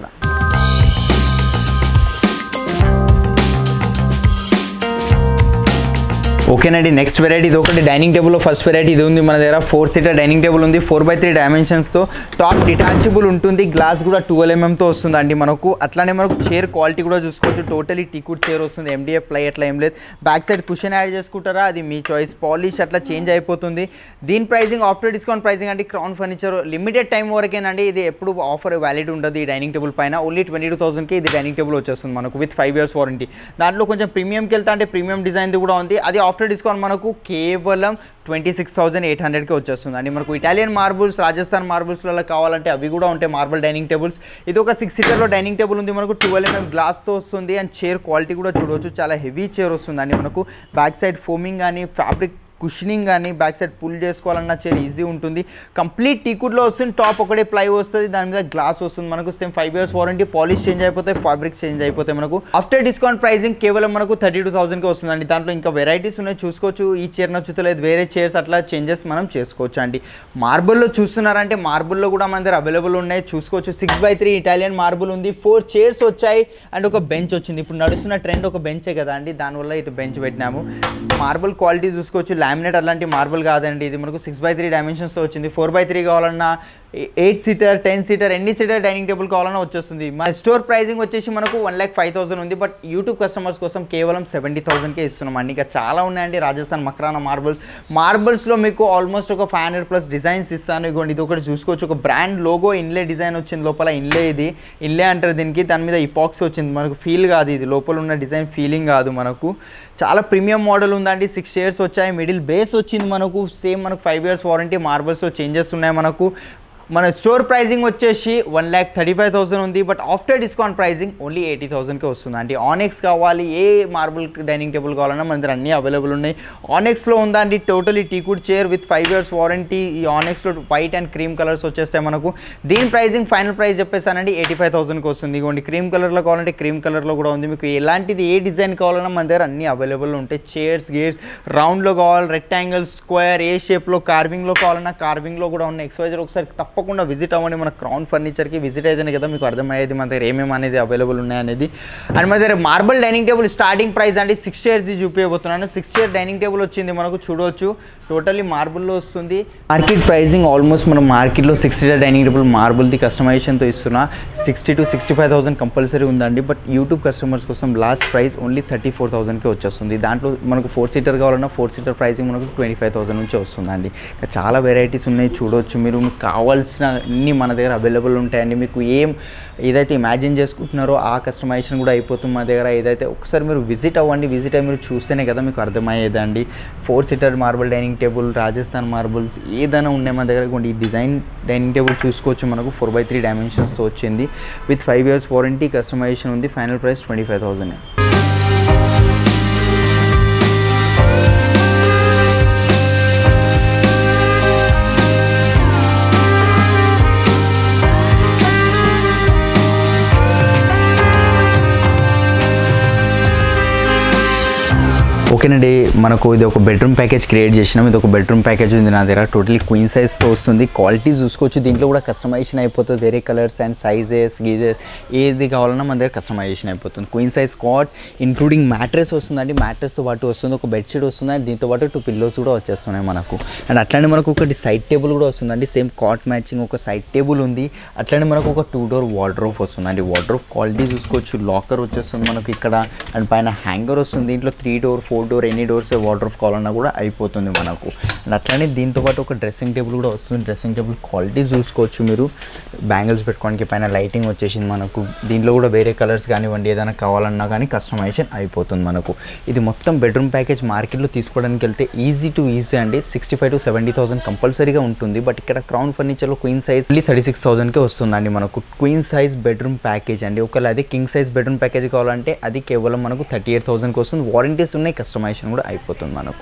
ఓకేనండి నెక్స్ట్ వెరైటీ ఇది ఒకటి డైనింగ్ టేబుల్లో ఫస్ట్ వెరైటీ ఇది ఉంది మన దగ్గర ఫోర్ సీటర్ డైనింగ్ టేబుల్ ఉంది ఫోర్ బై త్రీ డైమెన్షన్స్తో టాప్ డిటాచబుల్ ఉంటుంది గ్లాస్ కూడా ట్వెల్వ్ ఎంఎంతో వస్తుంది అండి మనకు అట్లానే మనకు చైర్ క్వాలిటీ కూడా చూసుకోవచ్చు టోటలీ టీకుడ్ చైర్ వస్తుంది ఎండిఎఫ్ ప్లై అట్లా ఏం లేదు బ్యాక్ సైడ్ కుషన్ యాడ్ చేసుకుంటారా అది మీ చాయిస్ పాలిష్ అట్లా చేంజ్ అయిపోతుంది దీని ప్రైసింగ్ ఆఫ్టర్ డిస్కౌంట్ ప్రైసింగ్ అంటే క్రౌన్ ఫర్నిచర్ లిమిటెడ్ టైం వరకేనండి ఇది ఎప్పుడు ఆఫర్ వ్యాలిడ్ ఉండదు ఈ డైనింగ్ టేబుల్ పైన ఓన్లీ ట్వంటీ టూ థౌసండ్కి ఇది డైనింగ్ టేబుల్ వచ్చేస్తుంది మనకు విత్ ఫైవ్ ఇయర్స్ వారంటీ దాంట్లో కొంచెం ప్రీమియంకి వెళ్తా అంటే ప్రీమియం డిజైన్ది కూడా ఉంది అది ఆఫ్టర్ డిస్కౌంట్ మనకు కేవలం ట్వంటీ సిక్స్ థౌసండ్ ఎయిట్ హండ్రెడ్కి వచ్చేస్తుంది అండి మనకు ఇటాలియన్ మార్బుల్స్ రాజస్థాన్ మార్బుల్స్లలో కావాలంటే అవి కూడా ఉంటాయి మార్బుల్ డైనింగ్ టేబుల్స్ ఇది ఒక సిక్స్ సీటర్లో డైనింగ్ టేబుల్ ఉంది మనకు ట్వెల్వ్ ఎంఎం గ్లాస్తో వస్తుంది అండ్ చైర్ క్వాలిటీ కూడా చూడవచ్చు చాలా హెవీ చైర్ వస్తుంది అండి మనకు బ్యాక్ సైడ్ ఫోమింగ్ కానీ ఫ్యాబ్రిక్ కుషనింగ్ కానీ బ్యాక్ సైడ్ పుల్ చేసుకోవాలన్నా చైర్ ఈజీ ఉంటుంది కంప్లీట్ టీకుడ్లో వస్తుంది టాప్ ఒకటే ప్లై వస్తుంది దాని మీద గ్లాస్ వస్తుంది మనకు same five years warranty polish change అయిపోతాయి ఫ్యాబ్రిక్స్ చేంజ్ అయిపోతాయి మనకు ఆఫ్టర్ డిస్కౌంట్ ప్రైసింగ్ కేవలం మనకు థర్టీ టూ థౌసండ్కి వస్తుందండి దాంట్లో ఇంకా వెరైటీస్ ఉన్నాయి చూసుకోవచ్చు ఈ చైర్ నచ్చుతలేదు వేరే చైర్స్ అట్లా చేంజెస్ మనం చేసుకోవచ్చు అండి మార్బుల్లో చూస్తున్నారంటే మార్బుల్లో కూడా మన దగ్గర అవైలబుల్ ఉన్నాయి చూసుకోవచ్చు six by three Italian marble ఉంది ఫోర్ చైర్స్ వచ్చాయి అండ్ ఒక బెంచ్ వచ్చింది ఇప్పుడు నడుస్తున్న ట్రెండ్ ఒక బెంచే కదా అండి దానివల్ల ఇటు బెంచ్ పెట్టినాము మార్బుల్ క్వాలిటీ చూసుకోవచ్చు లామినేట్ అలాంటి మార్బుల్ కాదండి ఇది మనకు సిక్స్ బై త్రీ డైమెన్షన్స్తో వచ్చింది ఫోర్ బై త్రీ కావాలన్నా ఎయిట్ సీటర్ టెన్ సీటర్ ఎన్ని సీటర్ డైనింగ్ టేబుల్ కావాలన్నా వచ్చేస్తుంది మన స్టోర్ ప్రైసింగ్ వచ్చేసి మనకు వన్ ల్యాక్ ఫైవ్ థౌసండ్ ఉంది బట్ యూట్యూబ్ కస్టమర్స్ కోసం కేవలం సెవెంటీ థౌసండ్కే ఇస్తున్నాం అండి ఇంకా చాలా ఉన్నాయండి రాజస్థాన్ మక్రానా మార్బుల్స్ మార్బుల్స్లో మీకు ఆల్మోస్ట్ ఒక ఫైవ్ హండ్రెడ్ ప్లస్ డిజైన్స్ ఇస్తాను ఇగోండి ఇది ఒకటి చూసుకోవచ్చు ఒక బ్రాండ్ లోగో ఇన్లే డిజైన్ వచ్చింది లోపల ఇన్లే ఇది ఇన్లే అంటారు దీనికి దాని మీద ఇపాక్స్ వచ్చింది మనకు ఫీల్ కాదు ఇది లోపల ఉన్న డిజైన్ ఫీలింగ్ కాదు మనకు చాలా ప్రీమియం మోడల్ ఉందండి సిక్స్ ఇయర్స్ వచ్చాయి మిడిల్ బేస్ వచ్చింది మనకు సేమ్ మనకు ఫైవ్ ఇయర్స్ వారంటీ మార్బల్స్లో చేంజెస్ ఉన్నాయి మనకు మన స్టోర్ ప్రైజింగ్ వచ్చేసి one lakh thirty five thousand ఉంది but after discount pricing only eighty థౌసండ్కే వస్తుంది అంటే ఆనెక్స్ కావాలి ఏ మార్బుల్ డైనింగ్ టేబుల్ కావాలన్నా మన దగ్గర అన్నీ అవైలబుల్ ఉన్నాయి ఆనెక్స్లో ఉందండి totally teakwood chair with five years warranty ఈ ఆనెక్స్లో వైట్ అండ్ క్రీమ్ కలర్స్ వచ్చేస్తాయి మనకు దీని ప్రైజింగ్ ఫైనల్ ప్రైస్ చెప్పేసానండి ఎయిటీ ఫైవ్ థౌసండ్కి వస్తుంది ఇవ్వండి క్రీమ్ కలర్లో కావాలంటే క్రీమ్ కలర్లో కూడా ఉంది మీకు ఎలాంటిది ఏ డిజైన్ కావాలన్నా మన దగ్గర అన్నీ అవైలబుల్ ఉంటాయి చైర్స్ గేర్స్ రౌండ్లో కావాలి రెక్టాంగిల్ స్క్వేర్ ఏ షేప్లో కార్వింగ్లో కావాలన్నా కార్వింగ్లో కూడా ఉన్నాయి ఎక్స్వైజర్ ఒకసారి తప్పకుండా విజిట్ అవ్వండి మన క్రౌన్ ఫర్నిచర్కి విజిట్ అయితేనే కదా మీకు అర్థమయ్యేది మన దగ్గర ఏమేమి అనేది అవైలబుల్ ఉన్నాయనేది అండ్ మన దగ్గర marble dining table starting price అంటే సిక్స్ చైర్స్ చూపించబోతున్నాను సిక్స్ చైర్ డైనింగ్ టేబుల్ వచ్చింది మనకు చూడవచ్చు టోటల్లీ మార్బుల్లో వస్తుంది మార్కెట్ ప్రైసింగ్ ఆల్మోస్ట్ మనం మార్కెట్లో సిక్స్ సీటర్ డైనింగ్ టేబుల్ మార్బుల్ది కస్టమైజేషన్తో ఇస్తున్నా sixty to sixty five thousand compulsory ఉందండి బట్ యూట్యూబ్ కస్టమర్స్ కోసం last price only thirty four థౌసండ్కే వచ్చేస్తుంది దాంట్లో మనకు ఫోర్ సీటర్ కావాలన్నా ఫోర్ సీటర్ ప్రైసింగ్ మనకు ట్వంటీ ఫైవ్ థౌసండ్ నుంచి వస్తుందండి ఇంకా చాలా వెరైటీస్ ఉన్నాయి చూడవచ్చు మీరు మీకు కావాల్సిన అన్ని మన దగ్గర అవైలబుల్ ఉంటాయండి మీకు ఏం ఏదైతే ఇమాజిన్ చేసుకుంటున్నారో ఆ కస్టమైజేషన్ కూడా అయిపోతుంది మా దగ్గర ఏదైతే ఒకసారి మీరు విజిట్ అవ్వండి విజిట్ అయ్యి మీరు చూస్తేనే కదా మీకు అర్థమయ్యేదండి four seater marble dining table Rajasthan marbles ఏదైనా ఉన్నాయి మన దగ్గర ఇదిగోండి ఈ డిజైన్ డైనింగ్ టేబుల్ చూసుకోవచ్చు మనకు ఫోర్ బై త్రీ డైమెన్షన్స్తో వచ్చింది with five years warranty customization ఉంది final price twenty five thousand ఓకేనండి మనకు ఇది ఒక బెడ్రూమ్ ప్యాకేజ్ క్రియేట్ చేసినాం ఇది ఒక బెడ్రూమ్ ప్యాకేజ్ ఉంది నా దగ్గర టోటలీ క్వీన్ సైజ్తో వస్తుంది క్వాలిటీ చూసుకోవచ్చు దీంట్లో కూడా కస్టమైజేషన్ అయిపోతుంది వేరే కలర్స్ అండ్ సైజెస్ గీజెస్ ఏది కావాలన్నా మన దగ్గర కస్టమైజేషన్ అయిపోతుంది queen size cot including mattress వస్తుందండి మ్యాట్రెస్తో పాటు వస్తుంది ఒక బెడ్షీట్ వస్తుంది అండ్ దీంతో పాటు టూ పిల్లోస్ కూడా వచ్చేస్తున్నాయి మనకు అండ్ అట్లానే మనకు ఒకటి సైడ్ టేబుల్ కూడా వస్తుందండి సేమ్ కాట్ మ్యాచింగ్ ఒక సైడ్ టేబుల్ ఉంది అట్లనే మనకు ఒక టూ డోర్ వార్డ్రోఫ్ వస్తుందండి వార్డ్రోఫ్ క్వాలిటీ చూసుకోవచ్చు లాకర్ వచ్చేస్తుంది మనకు ఇక్కడ అండ్ పైన హ్యాంగర్ వస్తుంది దీంట్లో three door four door door any doors water off కావాలన్నా కూడా అయిపోతుంది మనకు అండ్ అట్లానే దీంతో పాటు ఒక డ్రెస్సింగ్ టేబుల్ కూడా వస్తుంది డ్రెస్సింగ్ టేబుల్ క్వాలిటీ చూసుకోవచ్చు మీరు బ్యాంగిల్స్ పెట్టుకోవడానికి పైన లైటింగ్ వచ్చేసింది మనకు దీంట్లో కూడా వేరే కలర్స్ కానివ్వండి ఏదైనా కావాలన్నా కానీ కస్టమైజేషన్ అయిపోతుంది మనకు ఇది మొత్తం బెడ్రూమ్ ప్యాకేజ్ మార్కెట్లో తీసుకోవడానికి వెళ్తే ఈజీ టు ఈజీ అండి sixty five to seventy thousand కంపల్సరీగా ఉంటుంది బట్ ఇక్కడ క్రౌన్ ఫర్నిచర్లో queen size only thirty six థౌసండ్కే వస్తుందండి మనకు క్వీన్ సైజ్ బెడ్రూమ్ ప్యాకేజ్ అండి ఒకవేళ అదే కింగ్ సైజ్ బెడ్రూమ్ ప్యాకేజ్ కావాలంటే అది కేవలం మనకు థర్టీ ఎయిట్ థౌసండ్కి వస్తుంది వారంటీస్ ఉన్నాయి కస్టమైజేషన్ కూడా అయిపోతుంది మనకు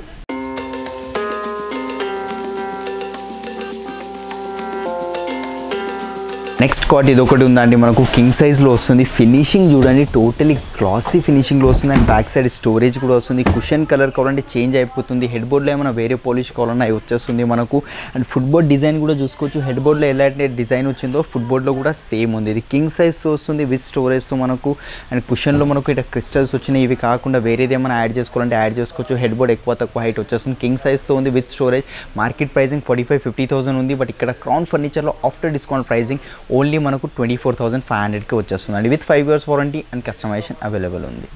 నెక్స్ట్ కాట్ ఇది ఒకటి ఉందండి మనకు కింగ్ సైజ్లో వస్తుంది ఫినిషింగ్ చూడండి టోటలీ గ్లాసీ ఫినిషింగ్లో వస్తుంది అండ్ బ్యాక్ సైడ్ స్టోరేజ్ కూడా వస్తుంది కుషన్ కలర్ కావాలంటే చేంజ్ అయిపోతుంది హెడ్ బోర్డ్లో ఏమైనా వేరే పాలిష్ కావాలన్నా అవి వచ్చేస్తుంది మనకు అండ్ ఫుట్బోర్డ్ డిజైన్ కూడా చూసుకోవచ్చు హెడ్ బోర్డ్లో ఎలాంటి డిజైన్ వచ్చిందో ఫుట్బోర్డ్లో కూడా సేమ్ ఉంది ఇది కింగ్ సైజ్ వస్తుంది విత్ స్టోరేజ్ మనకు అండ్ కుషన్లో మనకు ఇట్లా క్రిస్టల్స్ వచ్చినాయి ఇవి కాకుండా వేరేది ఏమైనా యాడ్ చేసుకోవాలంటే యాడ్ చేసుకోవచ్చు హెడ్ బోర్డ్ ఎక్కువ తక్కువ హైట్ వచ్చేస్తుంది కింగ్ సైజ్తో ఉంది with storage market pricing forty five fifty thousand ఉంది బట్ ఇక్కడ క్రౌన్ ఫర్నిచర్లో ఆఫ్టర్ డిస్కౌంట్ ప్రైసింగ్ ఓన్లీ మనకు ట్వంటీ ఫోర్ థౌసండ్ ఫైవ్ హండ్రెడ్కి వచ్చేస్తుంది అండి with five years warranty and customization available ఉంది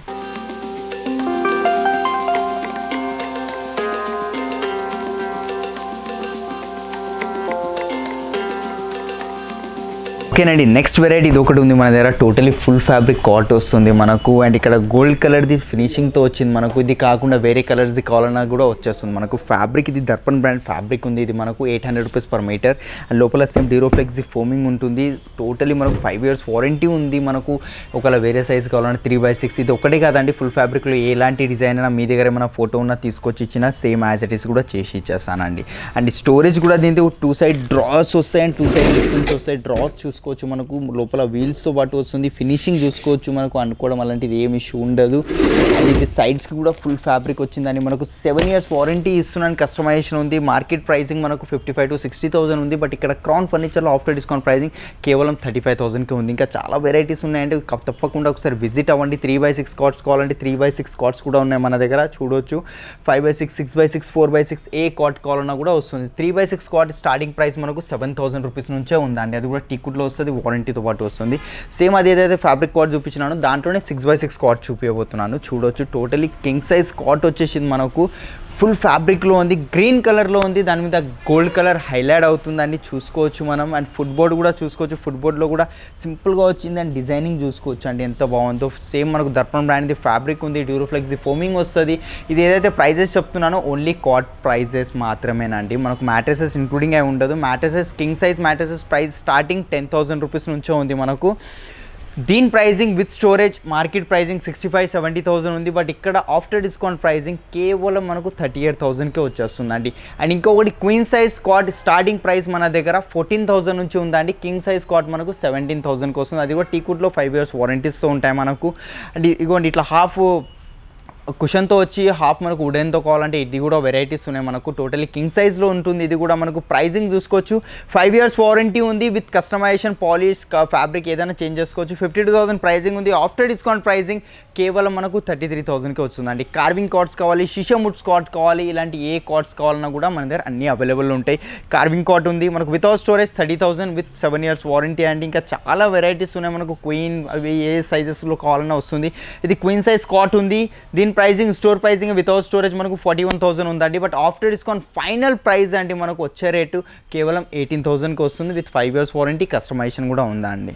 ఓకేనండి నెక్స్ట్ వెరైటీ ఇది ఒకటి ఉంది మన దగ్గర టోటలీ ఫుల్ ఫ్యాబ్రిక్ కాట్ వస్తుంది మనకు అండ్ ఇక్కడ గోల్డ్ కలర్ది ఫినిషింగ్తో వచ్చింది మనకు ఇది కాకుండా వేరే కలర్స్ది కావాలన్నా కూడా వచ్చేస్తుంది మనకు ఫ్యాబ్రిక్ ఇది దర్పన్ బ్రాండ్ ఫ్యాబ్రిక్ ఉంది ఇది మనకు eight hundred rupees per metre and లోపల సేమ్ డీరోఫ్లెక్స్ ఫోమింగ్ ఉంటుంది టోటలీ మనకు ఫైవ్ ఇయర్స్ వారంటీ ఉంది మనకు ఒకవేళ వేరే సైజ్ కావాలంటే త్రీ బై సిక్స్ ఇది ఒకటే కాదండి ఫుల్ ఫ్యాబ్రిక్లో ఎలాంటి డిజైన్ అయినా మీ దగ్గర ఏమైనా ఫోటో ఉన్నా తీసుకొచ్చి ఇచ్చినా సేమ్ యాజ్ ఇట్ ఈస్ కూడా చేసి ఇచ్చేస్తానండి అండ్ స్టోరేజ్ కూడా దీంతో టూ సైడ్ డ్రాస్ వస్తాయి అండ్ టూ సైడ్ లిఫ్టింగ్స్ వస్తాయి డ్రాస్ చూసుకోవచ్చు మనకు లోపల వీల్స్తో పాటు వస్తుంది ఫినిషింగ్ చూసుకోవచ్చు మనకు అనుకోవడం అలాంటిది ఏం ఇష్యూ ఉండదు అండ్ ఇది సైడ్స్కి కూడా ఫుల్ ఫ్యాబ్రిక్ వచ్చిందని మనకు సెవెన్ ఇయర్స్ వారంటీ ఇస్తున్నాను కస్టమైజేషన్ ఉంది మార్కెట్ ప్రైసింగ్ మనకు fifty five to sixty thousand ఉంది బట్ ఇక్కడ క్రౌన్ ఫర్నిచర్లో ఆఫ్టర్ డిస్కౌంట్ ప్రైసింగ్ కేవలం థర్టీ ఫైవ్ థౌసండ్కి ఉంది ఇంకా చాలా వెరైటీస్ ఉన్నాయంటే క- తప్పకుండా ఒకసారి విజిట్ అవ్వండి త్రీ బై సిక్స్ కార్డ్స్ కావాలంటే త్రీ బై సిక్స్ కార్డ్స్ కూడా ఉన్నాయి మన దగ్గర చూడొచ్చు five by six six by six four by six ఏ కార్డ్ కావాలన్నా కూడా వస్తుంది three by six cot starting price మనకు సెవెన్ థౌసండ్ రూపీస్ నుంచే ఉందండి అది కూడా టికెట్లో వస్తుంది వారంటీతో పాటు వస్తుంది సేమ్ అది ఏదైతే ఫ్యాబ్రిక్ కార్డ్ చూపించినానో దాంట్లోనే సిక్స్ బై సిక్స్ కార్డ్ చూపించబోతున్నాను చూడొచ్చు టోటలీ కింగ్ సైజ్ కార్డ్ వచ్చేసింది మనకు ఫుల్ ఫ్యాబ్రిక్లో ఉంది గ్రీన్ కలర్లో ఉంది దాని మీద గోల్డ్ కలర్ హైలైట్ అవుతుందండి చూసుకోవచ్చు మనం అండ్ ఫుట్బోర్డ్ కూడా చూసుకోవచ్చు ఫుట్బోర్డ్లో కూడా సింపుల్గా వచ్చింది అండ్ డిజైనింగ్ చూసుకోవచ్చు అండి ఎంత బాగుందో సేమ్ మనకు దర్పణ్ బ్రాండ్ది ఫ్యాబ్రిక్ ఉంది డ్యూరోఫ్లెక్స్ది ఫోమింగ్ వస్తుంది ఇది ఏదైతే ప్రైజెస్ చెప్తున్నానో ఓన్లీ కాట్ ప్రైజెస్ మాత్రమేనండి మనకు మ్యాట్రసెస్ ఇంక్లూడింగ్ అయి ఉండదు mattresses king size mattresses price starting ten thousand rupees నుంచే ఉంది మనకు దీని pricing with storage market pricing sixty five seventy thousand ఉంది బట్ ఇక్కడ ఆఫ్టర్ డిస్కౌంట్ ప్రైజింగ్ కేవలం మనకు థర్టీ ఎయిట్ థౌసండ్కే వచ్చేస్తుందండి అండ్ ఇంకొకటి queen size cot starting price మన దగ్గర ఫోర్టీన్ థౌసండ్ నుంచి ఉందండి కింగ్ సైజ్ స్కాట్ మనకు సెవెంటీన్ థౌసండ్కి వస్తుంది అది కూడా టీకుట్లో ఫైవ్ ఇయర్స్ వారంటీస్తో ఉంటాయి మనకు అండ్ ఇగోండి ఇట్లా హాఫ్ కుషన్తో వచ్చి హాఫ్ మనకు వుడెన్తో కావాలంటే ఇది కూడా వెరైటీస్ ఉన్నాయి మనకు టోటలీ కింగ్ సైజ్లో ఉంటుంది ఇది కూడా మనకు ప్రైజింగ్ చూసుకోవచ్చు ఫైవ్ ఇయర్స్ వారంటీ ఉంది విత్ కస్టమైజేషన్ పాలిష్ ఫ్యాబ్రిక్ ఏదైనా చేంజ్ చేసుకోవచ్చు ఫిఫ్టీ టూ థౌసండ్ ప్రైజింగ్ ఉంది ఆఫ్టర్ డిస్కౌంట్ ప్రైజింగ్ కేవలం మనకు థర్టీ త్రీ థౌసండ్కి వస్తుందండి కార్వింగ్ కార్డ్స్ కావాలి షిషముడ్ స్కాట్ కావాలి ఇలాంటి ఏ కార్డ్స్ కావాలన్నా కూడా మన దగ్గర అన్ని అవైలబుల్ ఉంటాయి కార్వింగ్ కార్డ్ ఉంది మనకు without storage thirty thousand with seven years warranty and ఇంకా చాలా వెరైటీస్ ఉన్నాయి మనకు క్వీన్ అవి ఏ సైజెస్లో కావాలన్నా వస్తుంది ఇది క్వీన్ సైజ్ కాట్ ఉంది దీని pricing store pricing without storage మనకు ఫార్టీ వన్ థౌసండ్ ఉందండి but after discount final price అండి మనకు వచ్చే రేటు కేవలం ఎయిటీన్ థౌసండ్కి వస్తుంది with five years warranty customization కూడా ఉందండి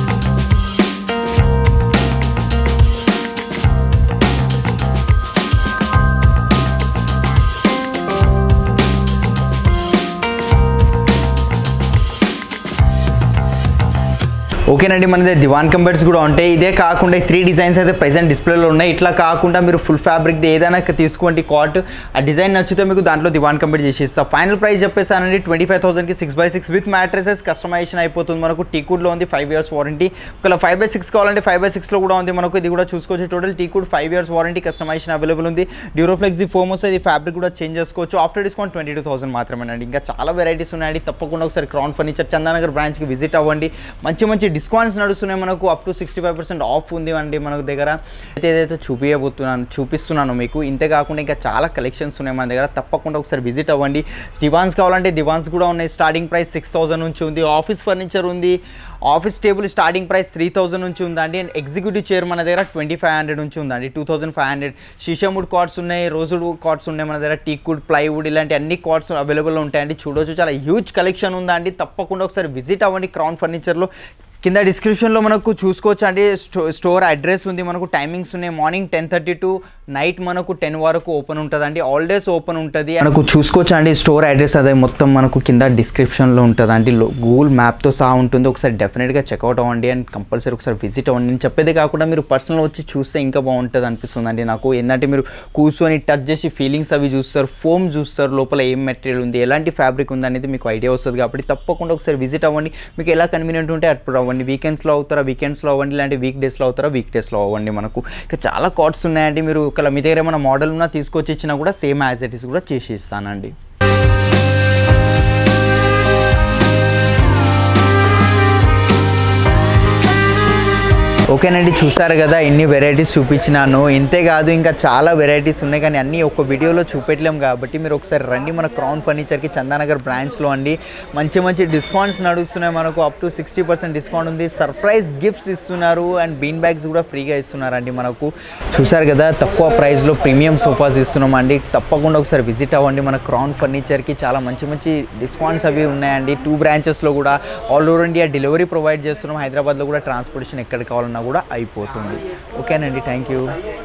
ఓకేనండి మన దగ్గర దివాన్ కంబర్స్ కూడా ఉంటాయి ఇదే కాకుండా త్రీ డిజైన్స్ అయితే ప్రెసెంట్ డిస్ప్లేలో ఉన్నాయి ఇట్లా కాకుండా మీరు ఫుల్ ఫ్యాబ్రిక్ ఏదైనా తీసుకోండి కాట్ ఆ డిజైన్ నచ్చితే మీకు దాంట్లో దివాన్ కంబెట్ చేసి ఇస్తా ఫైనల్ ప్రైస్ చెప్పేసానండి ట్వంటీ ఫైవ్ థౌసండ్కి six by six with mattresses customization అయిపోతుంది మనకు టీకుడ్లో ఉంది ఫైవ్ ఇయర్స్ వారంటీ ఒకవేళ ఫైవ్ బై సిక్స్ కావాలంటే ఫైవ్ బై సిక్స్లో కూడా ఉంది మనకు ఇది కూడా చూసుకోవచ్చు total teak wood five years warranty customization available ఉంది డ్యూరోఫ్లెక్స్ ది ఫోమ్ వస్తుంది ఫ్యాబ్రిక్ కూడా చేంజ్ చేసుకోవచ్చు after discount twenty two thousand మాత్రమేనండి ఇంకా చాలా వెరైటీస్ ఉన్నాయండి తప్పకుండా ఒకసారి క్రౌన్ ఫర్నిచర్ చందానగర్ బ్రాంచ్కి విజిట్ అవ్వండి మంచి మంచి డిస్కౌంట్స్ నడుస్తున్నాయి మనకు up to sixty five percent off ఉంది అండి మన దగ్గర అయితే ఏదైతే చూపించబోతున్నాను చూపిస్తున్నాను మీకు ఇంతే కాకుండా ఇంకా చాలా కలెక్షన్స్ ఉన్నాయి మన దగ్గర తప్పకుండా ఒకసారి విజిట్ అవ్వండి దివాన్స్ కావాలంటే దివాన్స్ కూడా ఉన్నాయి స్టార్టింగ్ ప్రైస్ సిక్స్ థౌసండ్ నుంచి ఉంది ఆఫీస్ ఫర్నిచర్ ఉంది office table starting price three thousand నుంచి ఉందండి అండ్ ఎగ్జిక్యూటివ్ చైర్ మన దగ్గర ట్వంటీ ఫైవ్ హండ్రెడ్ నుంచి ఉందండి two thousand five hundred sheesham wood cards ఉన్నాయి రోజుడ్ కార్డ్స్ ఉన్నాయి మన దగ్గర టీకుడ్ ప్లైవుడ్ ఇలాంటి అన్ని కార్డ్స్ అవైలబుల్ ఉంటాయండి చూడొచ్చు చాలా హ్యూజ్ కలెక్షన్ ఉందండి తప్పకుండా ఒకసారి విజిట్ అవ్వండి క్రౌన్ ఫర్నిచర్లో కింద డిస్క్రిప్షన్లో మనకు చూసుకోవచ్చు అండి స్టో స్టోర్ అడ్రస్ ఉంది మనకు టైమింగ్స్ ఉన్నాయి morning ten thirty to night మనకు టెన్ వరకు ఓపెన్ ఉంటుందండి ఆల్ డేస్ ఓపెన్ ఉంటుంది మనకు చూసుకోవచ్చు అండి స్టోర్ అడ్రస్ అదే మొత్తం మనకు కింద డిస్క్రిప్షన్లో ఉంటుంది అండి గూగుల్ మ్యాప్తో సహా ఉంటుంది ఒకసారి డెఫినెట్గా చెక్అవుట్ అవ్వండి అండ్ కంపల్సరీ ఒకసారి విజిట్ అవ్వండి నేను చెప్పేది కాకుండా మీరు పర్సనల్ వచ్చి చూస్తే ఇంకా బాగుంటుంది అనిపిస్తుంది అండి నాకు ఏంటంటే మీరు కూర్చొని టచ్ చేసి ఫీలింగ్స్ అవి చూస్తారు ఫోమ్ చూస్తారు లోపల ఏం మెటీరియల్ ఉంది ఎలాంటి ఫ్యాబ్రిక్ ఉంది అనేది మీకు ఐడియా వస్తుంది కాబట్టి తప్పకుండా ఒకసారి విజిట్ అవ్వండి మీకు ఎలా కన్వీనియంట్ ఉంటే అప్పుడు అవ్వండి వీకెండ్స్లో అవుతారా వీకెండ్స్లో అవ్వండి ఇలాంటి వీక్ డేస్లో అవుతారా వీక్ డేస్లో అవ్వండి మనకు ఇంకా చాలా కార్డ్స్ ఉన్నాయండి మీరు ఒకవేళ మీ దగ్గర ఏమైనా మోడల్ ఉన్నా తీసుకొచ్చి ఇచ్చినా కూడా సేమ్ యాజ్ ఇట్ ఈస్ కూడా చేసి ఇస్తానండి ఓకేనండి చూసారు కదా ఎన్ని వెరైటీస్ చూపించినాను ఇంతే కాదు ఇంకా చాలా వెరైటీస్ ఉన్నాయి కానీ అన్నీ ఒక వీడియోలో చూపెట్టలేం కాబట్టి మీరు ఒకసారి రండి మన క్రౌన్ ఫర్నిచర్కి చందానగర్ బ్రాంచ్లో అండి మంచి మంచి డిస్కౌంట్స్ నడుస్తున్నాయి మనకు up to sixty percent discount ఉంది సర్ప్రైజ్ గిఫ్ట్స్ ఇస్తున్నారు అండ్ బీన్ బ్యాగ్స్ కూడా ఫ్రీగా ఇస్తున్నారండి మనకు చూసారు కదా తక్కువ ప్రైస్లో ప్రీమియం సోఫాస్ ఇస్తున్నాం అండి తప్పకుండా ఒకసారి విజిట్ అవ్వండి మన క్రౌన్ ఫర్నిచర్కి చాలా మంచి మంచి డిస్కౌంట్స్ అవి ఉన్నాయండి టూ బ్రాంచెస్లో కూడా all over India delivery provide చేస్తున్నాం హైదరాబాద్లో కూడా ట్రాన్స్పోర్టేషన్ ఎక్కడ కావాలన్నా కూడా అయిపోతుంది ఓకేనండి థ్యాంక్ యూ